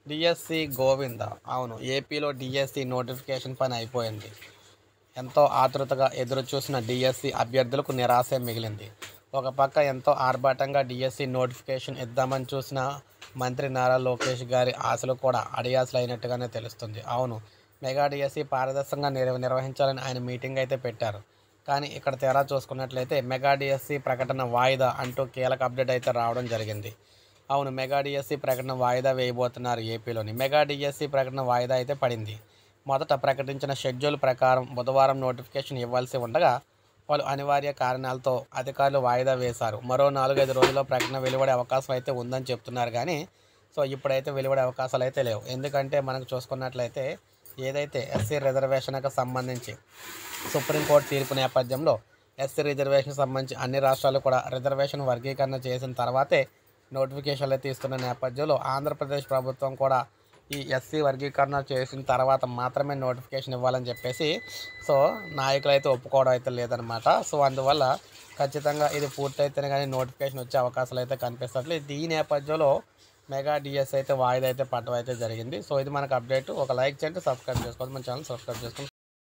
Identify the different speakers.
Speaker 1: DSC Govinda అవును ఏపీలో DSC notification పని అయిపోయింది ఎంతో ఆతృతగా ఎదురు చూసిన డిఎస్సి అభ్యర్థులకు నిరాశే మిగిలింది ఒక పక్క ఎంతో ఆర్భాటంగా డిఎస్సి నోటిఫికేషన్ ఇద్దామని చూసిన మంత్రి నారా లోకేష్ గారి ఆశలు కూడా అడియాసలు అయినట్టుగానే తెలుస్తుంది అవును మెగా డిఎస్సి పారదర్శకంగా నిర్వ నిర్వహించాలని ఆయన మీటింగ్ అయితే పెట్టారు కానీ ఇక్కడ తేడా చూసుకున్నట్లయితే మెగా డిఎస్సి ప్రకటన వాయిదా అంటూ కీలక అప్డేట్ అయితే రావడం జరిగింది అవును మెగా డిఎస్సి ప్రకటన వాయిదా వేయబోతున్నారు ఏపీలోని మెగా డిఎస్సి ప్రకటన వాయిదా అయితే పడింది మొదట ప్రకటించిన షెడ్యూల్ ప్రకారం బుధవారం నోటిఫికేషన్ ఇవ్వాల్సి ఉండగా పలు అనివార్య కారణాలతో అధికారులు వాయిదా వేశారు మరో నాలుగైదు రోజుల్లో ప్రకటన వెలువడే అవకాశం అయితే ఉందని చెప్తున్నారు కానీ సో ఇప్పుడైతే వెలువడే అవకాశాలు అయితే లేవు ఎందుకంటే మనకు చూసుకున్నట్లయితే ఏదైతే ఎస్సీ రిజర్వేషన్కి సంబంధించి సుప్రీంకోర్టు తీర్పు నేపథ్యంలో ఎస్సీ రిజర్వేషన్ సంబంధించి అన్ని రాష్ట్రాలు కూడా రిజర్వేషన్ వర్గీకరణ చేసిన తర్వాతే నోటిఫికేషన్లు తీస్తున్న నేపథ్యంలో ఆంధ్రప్రదేశ్ ప్రభుత్వం కూడా ఈ ఎస్సీ వర్గీకరణ చేసిన తర్వాత మాత్రమే నోటిఫికేషన్ ఇవ్వాలని చెప్పేసి సో నాయకులు అయితే ఒప్పుకోవడం అయితే లేదనమాట సో అందువల్ల ఖచ్చితంగా ఇది పూర్తయితేనే కానీ నోటిఫికేషన్ వచ్చే అవకాశాలు అయితే కనిపిస్తట్లేదు ఈ నేపథ్యంలో మెగా డిఎస్ అయితే వాయిదా అయితే పట్టడం అయితే జరిగింది సో ఇది మనకు అప్డేట్ ఒక లైక్ చేయండి సబ్స్క్రైబ్ చేసుకోండి మన ఛానల్ సబ్స్క్రైబ్ చేసుకోండి